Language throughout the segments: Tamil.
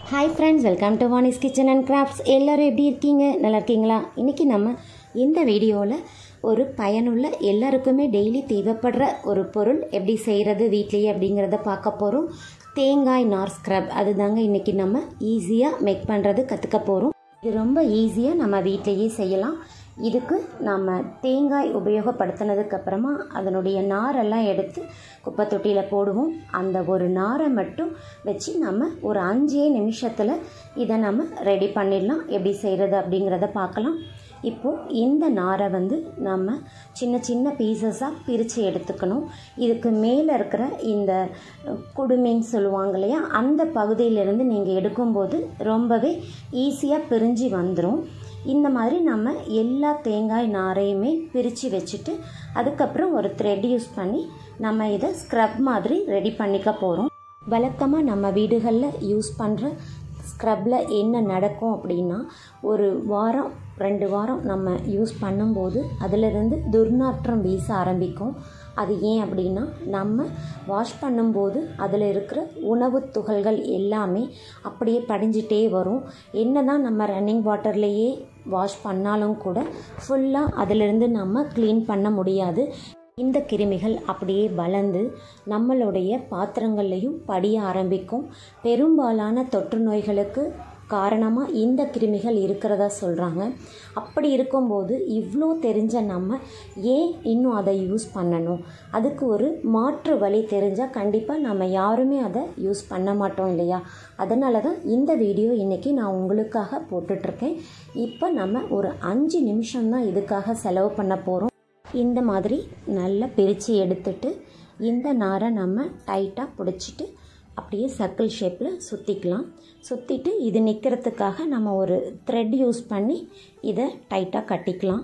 hi friends welcome to Vani's kitchen and crafts எல்லோரும் எப்படி இருக்கீங்க நல்லா இருக்கீங்களா இன்றைக்கி நம்ம இந்த வீடியோவில் ஒரு பயனுள்ள எல்லாருக்குமே டெய்லி தேவைப்படுற ஒரு பொருள் எப்படி செய்கிறது வீட்லேயே அப்படிங்கிறத பார்க்க போகிறோம் தேங்காய் நார் ஸ்க்ரப் அதுதாங்க இன்றைக்கி நம்ம ஈஸியாக மேக் பண்ணுறது கற்றுக்க போகிறோம் இது ரொம்ப ஈஸியாக நம்ம வீட்லேயே செய்யலாம் இதுக்கு நம்ம தேங்காய் உபயோகப்படுத்தினதுக்கு அப்புறமா அதனுடைய நாரெல்லாம் எடுத்து குப்பை தொட்டியில் போடுவோம் அந்த ஒரு நாரை மட்டும் வச்சு நம்ம ஒரு அஞ்சே நிமிஷத்தில் இதை நம்ம ரெடி பண்ணிடலாம் எப்படி செய்கிறது அப்படிங்கிறத பார்க்கலாம் இப்போது இந்த நாரை வந்து நம்ம சின்ன சின்ன பீசஸாக பிரித்து எடுத்துக்கணும் இதுக்கு மேலே இருக்கிற இந்த குடுமின்னு சொல்லுவாங்க இல்லையா அந்த பகுதியிலிருந்து நீங்கள் எடுக்கும்போது ரொம்பவே ஈஸியாக பிரிஞ்சு வந்துடும் இந்த மாதிரி நம்ம எல்லா தேங்காய் நாரையுமே பிரித்து வச்சுட்டு அதுக்கப்புறம் ஒரு த்ரெட் யூஸ் பண்ணி நம்ம இதை ஸ்க்ரப் மாதிரி ரெடி பண்ணிக்க போகிறோம் வழக்கமாக நம்ம வீடுகளில் யூஸ் பண்ணுற ஸ்க்ரப்பில் என்ன நடக்கும் அப்படின்னா ஒரு வாரம் ரெண்டு வாரம் நம்ம யூஸ் பண்ணும்போது அதிலிருந்து துர்நாற்றம் வீச ஆரம்பிக்கும் அது ஏன் அப்படின்னா நம்ம வாஷ் பண்ணும்போது அதில் இருக்கிற உணவு துகள்கள் எல்லாமே அப்படியே படிஞ்சிட்டே வரும் என்ன தான் நம்ம ரன்னிங் வாட்டர்லேயே வாஷ் பண்ணாலும் கூட ஃபுல்லாக அதிலிருந்து நம்ம க்ளீன் பண்ண முடியாது இந்த கிருமிகள் அப்படியே வளர்ந்து நம்மளுடைய பாத்திரங்கள்லையும் படிய ஆரம்பிக்கும் பெரும்பாலான தொற்று நோய்களுக்கு காரணமாக இந்த கிருமிகள் இருக்கிறதா சொல்கிறாங்க அப்படி இருக்கும்போது இவ்வளோ தெரிஞ்ச நம்ம ஏன் இன்னும் அதை யூஸ் பண்ணணும் அதுக்கு ஒரு மாற்று வழி தெரிஞ்சால் கண்டிப்பாக நம்ம யாருமே அதை யூஸ் பண்ண மாட்டோம் இல்லையா அதனால தான் இந்த வீடியோ இன்றைக்கி நான் உங்களுக்காக போட்டுட்ருக்கேன் இப்போ நம்ம ஒரு அஞ்சு நிமிஷம்தான் இதுக்காக செலவு பண்ண போகிறோம் இந்த மாதிரி நல்லா பிரித்து எடுத்துட்டு இந்த நாரை நம்ம டைட்டாக பிடிச்சிட்டு அப்படியே சர்க்கிள் ஷேப்பில் சுற்றிக்கலாம் சுற்றிட்டு இது நிற்கிறதுக்காக நம்ம ஒரு த்ரெட் யூஸ் பண்ணி இதை டைட்டாக கட்டிக்கலாம்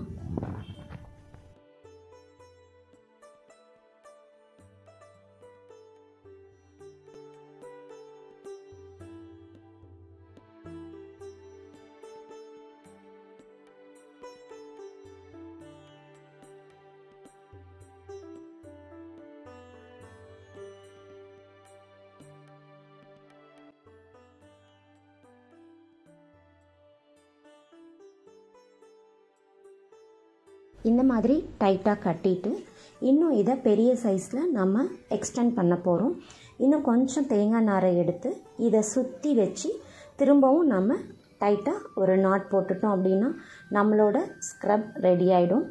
இந்த மாதிரி டைட்டாக கட்டிட்டு இன்னும் இதை பெரிய சைஸில் நம்ம எக்ஸ்டெண்ட் பண்ண போகிறோம் இன்னும் கொஞ்சம் தேங்காய் நாரை எடுத்து இதை சுற்றி வச்சு திரும்பவும் நம்ம டைட்டாக ஒரு நாட் போட்டுட்டோம் அப்படின்னா நம்மளோட ஸ்க்ரப் ரெடி ஆகிடும்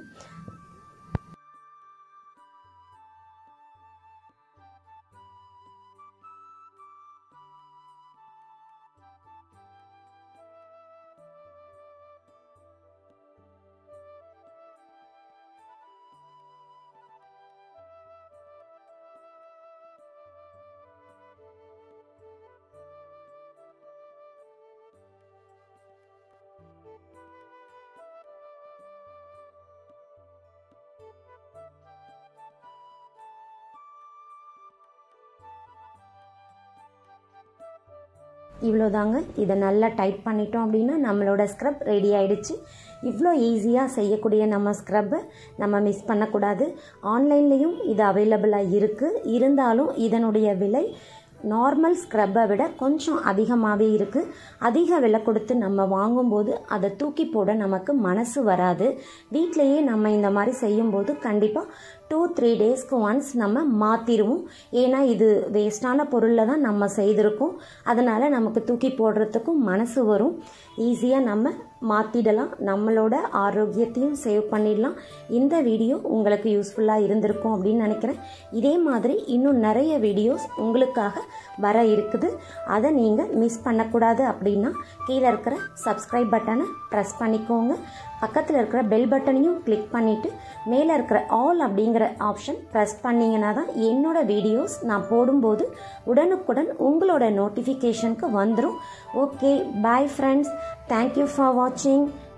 இவ்வளோதாங்க இதை நல்லா டைட் பண்ணிட்டோம் அப்படின்னா நம்மளோட ஸ்க்ரப் ரெடி ஆகிடுச்சு இவ்வளோ ஈஸியாக செய்யக்கூடிய நம்ம ஸ்க்ரப்பை நம்ம மிஸ் பண்ணக்கூடாது ஆன்லைன்லேயும் இது அவைலபிளாக இருக்குது இருந்தாலும் இதனுடைய விலை நார்மல் ஸ்க்ரப்பை விட கொஞ்சம் அதிகமாகவே இருக்குது அதிக விலை கொடுத்து நம்ம வாங்கும்போது அதை தூக்கி போட நமக்கு மனசு வராது வீட்டிலையே நம்ம இந்த மாதிரி செய்யும்போது கண்டிப்பாக டூ த்ரீ டேஸ்க்கு ஒன்ஸ் நம்ம மாற்றிடுவோம் ஏன்னா இது வேஸ்டான பொருளில் தான் நம்ம செய்திருக்கோம் அதனால் நமக்கு தூக்கி போடுறதுக்கும் மனசு வரும் ஈஸியாக நம்ம மாற்றிடலாம் நம்மளோட ஆரோக்கியத்தையும் சேவ் பண்ணிடலாம் இந்த வீடியோ உங்களுக்கு யூஸ்ஃபுல்லாக இருந்திருக்கும் அப்படின்னு நினைக்கிறேன் இதே மாதிரி இன்னும் நிறைய வீடியோஸ் உங்களுக்காக வர இருக்குது அதை நீங்கள் மிஸ் பண்ணக்கூடாது அப்படின்னா கீழே இருக்கிற சப்ஸ்கிரைப் பட்டனை ப்ரெஸ் பண்ணிக்கோங்க பக்கத்தில் இருக்கிற பெல் பட்டனையும் கிளிக் பண்ணிவிட்டு மேலே இருக்கிற ஆல் அப்படிங்கிற ஆப்ஷன் ப்ரெஸ் பண்ணிங்கன்னா தான் என்னோடய வீடியோஸ் நான் போடும்போது உடனுக்குடன் உங்களோட நோட்டிஃபிகேஷனுக்கு வந்துடும் okay bye friends thank you for வாட்சிங்